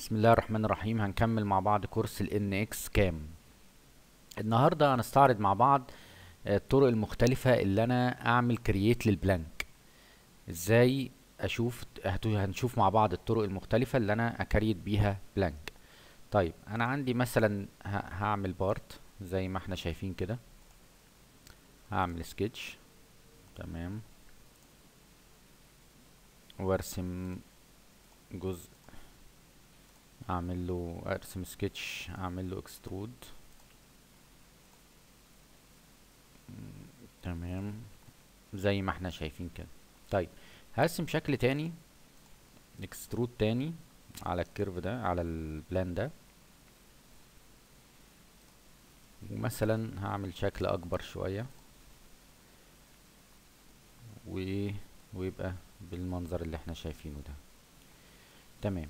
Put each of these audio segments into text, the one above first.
بسم الله الرحمن الرحيم هنكمل مع بعض كورس ال NX كام النهاردة هنستعرض مع بعض آه، الطرق المختلفة اللي انا اعمل كرييت للبلانك ازاي اشوف هتو- هنشوف مع بعض الطرق المختلفة اللي انا اكريت بيها بلانك طيب انا عندي مثلا ه- هعمل بارت زي ما احنا شايفين كده هعمل سكتش تمام وارسم جزء اعمل له ارسم سكتش اعمل له اكسترود تمام زي ما احنا شايفين كده طيب هرسم شكل تاني اكسترود تاني على الكيرف ده على البلان ده ومثلا هعمل شكل اكبر شوية و... ويبقى بالمنظر اللي احنا شايفينه ده تمام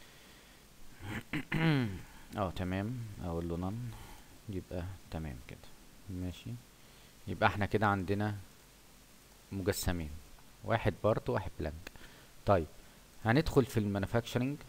اه تمام اقول له نن يبقى تمام كده ماشي يبقى احنا كده عندنا مجسمين واحد بارت وواحد بلانك طيب هندخل في المانيفاكتشرنج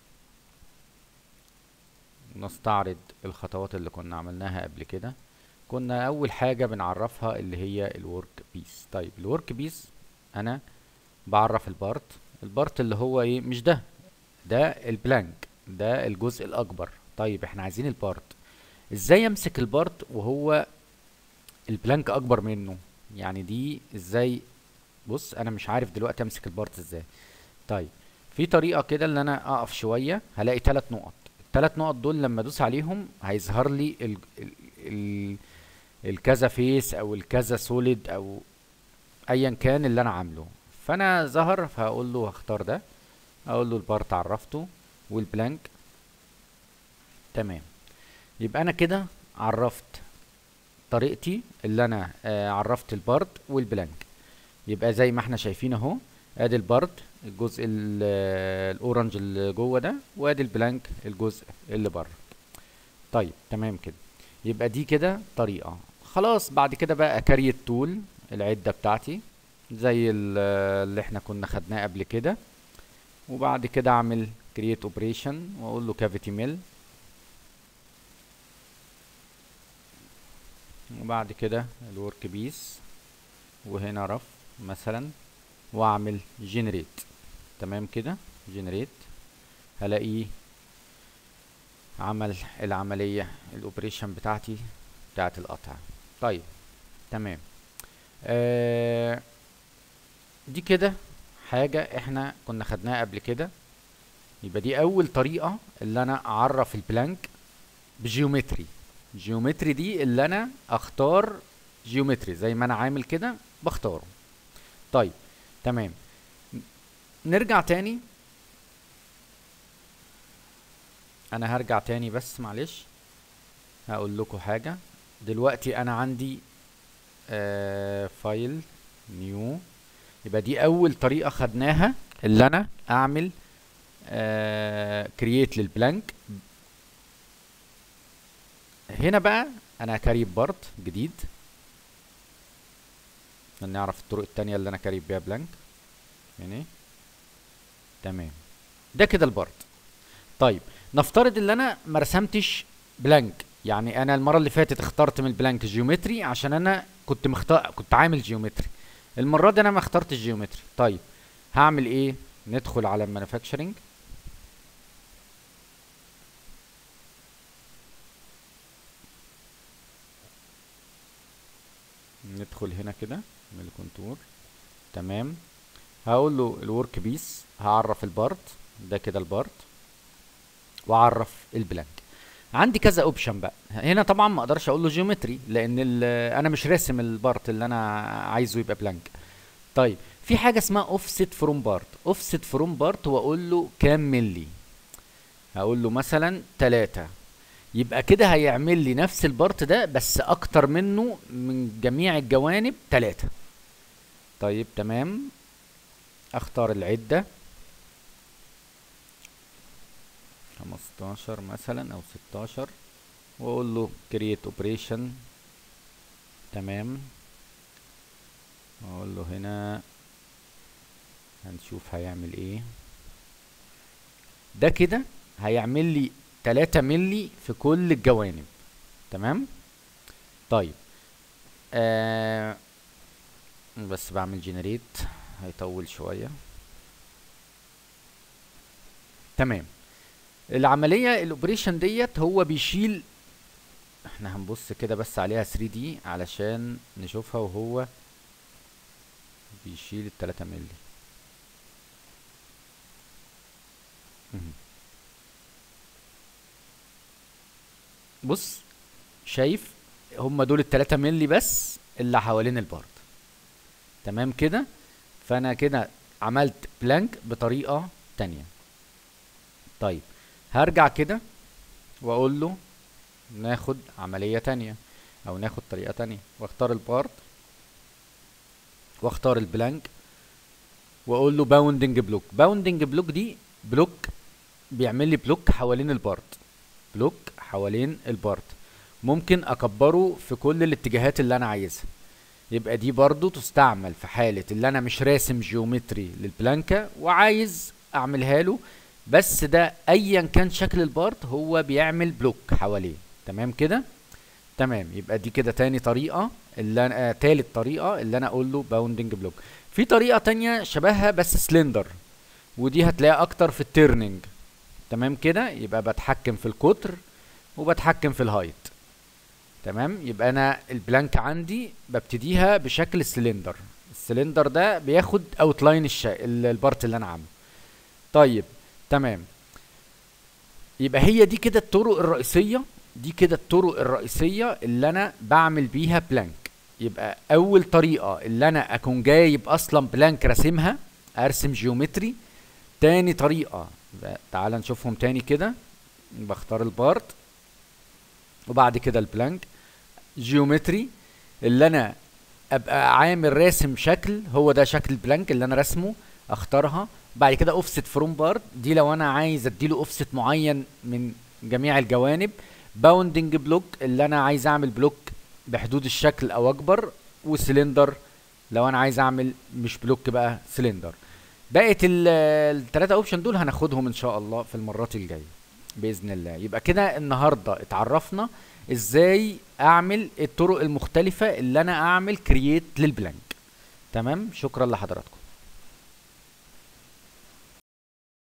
نستعرض الخطوات اللي كنا عملناها قبل كده كنا اول حاجة بنعرفها اللي هي الورك بيس طيب الورك بيس انا بعرف البارت البارت اللي هو ايه مش ده ده البلانك ده الجزء الاكبر طيب احنا عايزين البارت ازاي امسك البارت وهو البلانك اكبر منه يعني دي ازاي بص انا مش عارف دلوقتي امسك البارت ازاي طيب في طريقة كده اللي انا اقف شوية هلاقي ثلاث نقط الثلاث نقط دول لما ادوس عليهم هيظهر لي ال ال ال الكذا فيس او الكذا سوليد او ايا كان اللي انا عامله فانا ظهر فهقول له هختار ده اقول له البارت عرفته والبلانك تمام يبقى انا كده عرفت طريقتي اللي انا آه عرفت البارت والبلانك يبقى زي ما احنا شايفين اهو ادي البارت الجزء ال- آه، الاورنج اللي جوه ده وادي البلانك الجزء اللي بره طيب تمام كده يبقى دي كده طريقة خلاص بعد كده بقى اكريت تول العدة بتاعتي زي ال- اللي احنا كنا خدناه قبل كده وبعد كده اعمل create operation واقول له cavity mill وبعد كده الورك بيس وهنا رف مثلا واعمل generate تمام كده generate هلاقيه عمل العملية الاوبريشن بتاعتي بتاعت القطع طيب تمام آه دي كده حاجة احنا كنا خدناها قبل كده يبقى دي اول طريقة اللي انا اعرف البلانك بجيومتري جيومتري دي اللي انا اختار جيومتري زي ما انا عامل كده بختاره طيب تمام ن- نرجع تاني انا هرجع تاني بس معلش هقول لكم حاجة دلوقتي انا عندي آه فايل نيو يبقى دي اول طريقة خدناها اللي انا اعمل كرييت للبلانك هنا بقى انا كاريب بارت جديد عشان نعرف الطرق التانية اللي انا كاريب بيها بلانك يعني تمام ده كده البارت طيب نفترض ان انا ما رسمتش بلانك يعني انا المره اللي فاتت اخترت من البلانك جيومتري عشان انا كنت مختار كنت عامل جيومتري المره دي انا ما اخترتش جيومتري طيب هعمل ايه ندخل على المانيفاكتشرنج ندخل هنا كده من الكونتور تمام هقول له الورك بيس هعرف البارت ده كده البارت واعرف البلانك عندي كذا اوبشن بقى هنا طبعا ما اقدرش اقول له جيومتري لان ال- انا مش راسم البارت اللي انا عايزه يبقى بلانك طيب في حاجه اسمها اوفست فروم بارت اوفست فروم بارت واقول له كام ملي هقول له مثلا 3 يبقى كده هيعمل لي نفس البارت ده بس اكتر منه من جميع الجوانب 3 طيب تمام اختار العده 15 مثلا او 16 واقول له create operation تمام واقول له هنا هنشوف هيعمل ايه ده كده هيعمل لي 3 ملي في كل الجوانب تمام طيب آه بس بعمل جنريت هيطول شوية تمام العملية الاوبريشن ديت هو بيشيل احنا هنبص كده بس عليها 3 دي علشان نشوفها وهو بيشيل التلاتة ملي مهم. بص شايف هم دول التلاتة ملي بس اللي حوالين البارد تمام كده فانا كده عملت بلانك بطريقة تانية طيب هرجع كده واقول له ناخد عملية تانية او ناخد طريقة تانية واختار البارت واختار البلانك واقول له باوندنج بلوك باوندنج بلوك دي بلوك بيعمل لي بلوك حوالين البارت بلوك حوالين البارت ممكن اكبره في كل الاتجاهات اللي انا عايزها يبقى دي برضو تستعمل في حالة اللي انا مش راسم جيومتري للبلانكا وعايز اعملها له بس ده ايا كان شكل البارت هو بيعمل بلوك حواليه تمام كده تمام يبقى دي كده تاني طريقة اللي انا آه تالت طريقة اللي انا اقول له باوندنج بلوك في طريقة تانية شبهها بس سلندر ودي هتلاقيها اكتر في التيرنينج تمام كده يبقى بتحكم في القطر وبتحكم في الهايت تمام يبقى انا البلانك عندي ببتديها بشكل السلندر السلندر ده بياخد اوتلاين الشا... ال- البارت اللي انا عامله طيب تمام يبقى هي دي كده الطرق الرئيسية دي كده الطرق الرئيسية اللي انا بعمل بيها بلانك يبقى اول طريقة اللي انا اكون جايب اصلا بلانك راسمها ارسم جيومتري تاني طريقة يبقى تعال نشوفهم تاني كده بختار البارت وبعد كده البلانك جيومتري اللي انا ابقى عامل راسم شكل هو ده شكل البلانك اللي انا راسمه اختارها بعد كده اوفست فروم بارت دي لو انا عايز اديله اوفست معين من جميع الجوانب باوندنج بلوك اللي انا عايز اعمل بلوك بحدود الشكل او اكبر وسلندر لو انا عايز اعمل مش بلوك بقى سلندر بقت الثلاثه اوبشن دول هناخدهم ان شاء الله في المرات الجايه باذن الله يبقى كده النهارده اتعرفنا ازاي اعمل الطرق المختلفه اللي انا اعمل كرييت للبلانك تمام شكرا لحضراتكم